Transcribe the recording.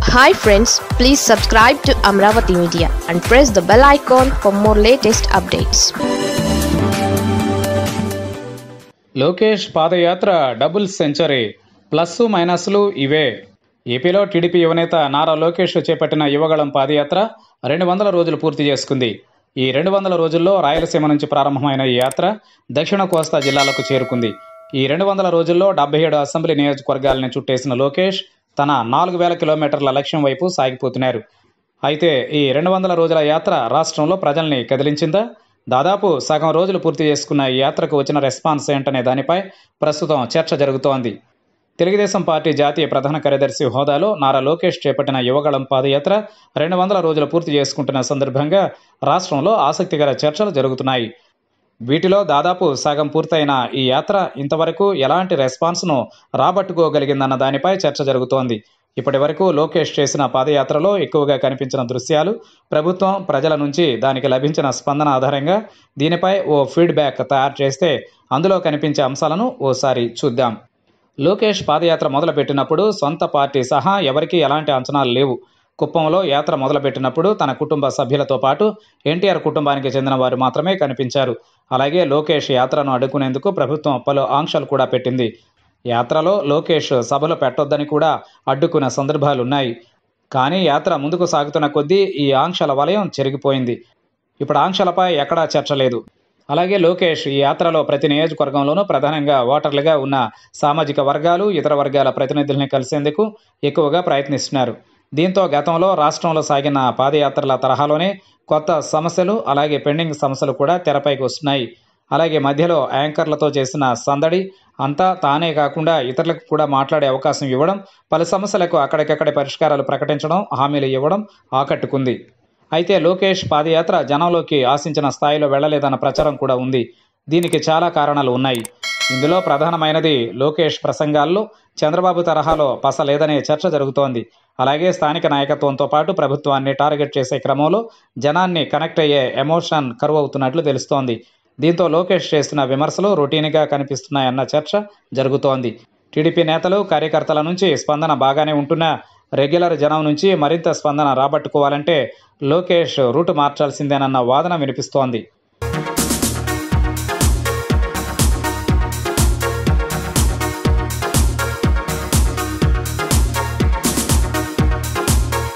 hi friends please subscribe to Amaravati media and press the bell icon for more latest updates Lokesh పాదయాత్ర double century plus మైనస్లు ఇవే ఏపీలో TDP యువనేత నారా లోకేష్ చేపట్టిన యువగళం పాదయాత్ర రెండు వందల రోజులు పూర్తి చేసుకుంది ఈ రెండు వందల రోజుల్లో రాయలసీమ నుంచి ప్రారంభమైన ఈ యాత్ర దక్షిణ కోస్తా జిల్లాలకు చేరుకుంది ఈ రెండు వందల రోజుల్లో డెబ్బై ఏడు అసెంబ్లీ నియోజకవర్గాలను చుట్టేసిన లోకేష్ తన నాలుగు వేల కిలోమీటర్ల లక్ష్యం వైపు సాగిపోతున్నారు అయితే ఈ రెండు వందల రోజుల యాత్ర రాష్ట్రంలో ప్రజల్ని కదిలించిందా దాదాపు సగం రోజులు పూర్తి చేసుకున్న ఈ యాత్రకు వచ్చిన రెస్పాన్స్ ఏంటనే దానిపై ప్రస్తుతం చర్చ జరుగుతోంది తెలుగుదేశం పార్టీ జాతీయ ప్రధాన కార్యదర్శి హోదాలో నారా లోకేష్ చేపట్టిన యువగళం పాదయాత్ర రెండు వందల రోజులు పూర్తి చేసుకుంటున్న సందర్భంగా రాష్ట్రంలో ఆసక్తికర చర్చలు జరుగుతున్నాయి వీటిలో దాదాపు సగం పూర్తయిన ఈ యాత్ర ఇంతవరకు ఎలాంటి రెస్పాన్స్ను రాబట్టుకోగలిగిందన్న దానిపై చర్చ జరుగుతోంది ఇప్పటి వరకు లోకేష్ చేసిన పాదయాత్రలో ఎక్కువగా కనిపించిన దృశ్యాలు ప్రభుత్వం ప్రజల నుంచి దానికి లభించిన స్పందన ఆధారంగా దీనిపై ఓ ఫీడ్బ్యాక్ తయారు చేస్తే అందులో కనిపించే అంశాలను ఓసారి చూద్దాం లోకేష్ పాదయాత్ర మొదలుపెట్టినప్పుడు సొంత పార్టీ సహా ఎవరికీ ఎలాంటి అంచనాలు లేవు కుప్పంలో యాత్ర మొదలుపెట్టినప్పుడు తన కుటుంబ సభ్యులతో పాటు ఎన్టీఆర్ కుటుంబానికి చెందిన వారు మాత్రమే కనిపించారు అలాగే లోకేష్ యాత్రను అడ్డుకునేందుకు ప్రభుత్వం పలు ఆంక్షలు కూడా పెట్టింది యాత్రలో లోకేష్ సభలు పెట్టొద్దని కూడా అడ్డుకున్న సందర్భాలున్నాయి కానీ యాత్ర ముందుకు సాగుతున్న కొద్దీ ఈ ఆంక్షల వలయం చెరిగిపోయింది ఇప్పుడు ఆంక్షలపై ఎక్కడా చర్చ లేదు అలాగే లోకేష్ ఈ యాత్రలో ప్రతి నియోజకవర్గంలోనూ ప్రధానంగా ఓటర్లుగా ఉన్న సామాజిక వర్గాలు ఇతర వర్గాల ప్రతినిధుల్ని కలిసేందుకు ఎక్కువగా ప్రయత్నిస్తున్నారు దీంతో గతంలో రాష్ట్రంలో సాగిన పాదయాత్రల తరహాలోనే కొత్త సమస్యలు అలాగే పెండింగ్ సమస్యలు కూడా తెరపైకి వస్తున్నాయి అలాగే మధ్యలో యాంకర్లతో చేసిన సందడి అంతా తానే కాకుండా ఇతరులకు కూడా మాట్లాడే అవకాశం ఇవ్వడం పలు సమస్యలకు అక్కడికక్కడే పరిష్కారాలు ప్రకటించడం హామీలు ఇవ్వడం ఆకట్టుకుంది అయితే లోకేష్ పాదయాత్ర జనంలోకి ఆశించిన స్థాయిలో వెళ్లలేదన్న ప్రచారం కూడా ఉంది దీనికి చాలా కారణాలు ఉన్నాయి ఇందులో ప్రధానమైనది లోకేష్ ప్రసంగాల్లో చంద్రబాబు తరహాలో పస లేదనే చర్చ జరుగుతోంది అలాగే స్థానిక నాయకత్వంతో పాటు ప్రభుత్వాన్ని టార్గెట్ చేసే క్రమంలో జనాన్ని కనెక్ట్ అయ్యే ఎమోషన్ కరువు అవుతున్నట్లు తెలుస్తోంది దీంతో లోకేష్ చేస్తున్న విమర్శలు రొటీన్గా కనిపిస్తున్నాయన్న చర్చ జరుగుతోంది టీడీపీ నేతలు కార్యకర్తల నుంచి స్పందన బాగానే ఉంటున్నా రెగ్యులర్ జనం నుంచి మరింత స్పందన రాబట్టుకోవాలంటే లోకేష్ రూటు మార్చాల్సిందేనన్న వాదన వినిపిస్తోంది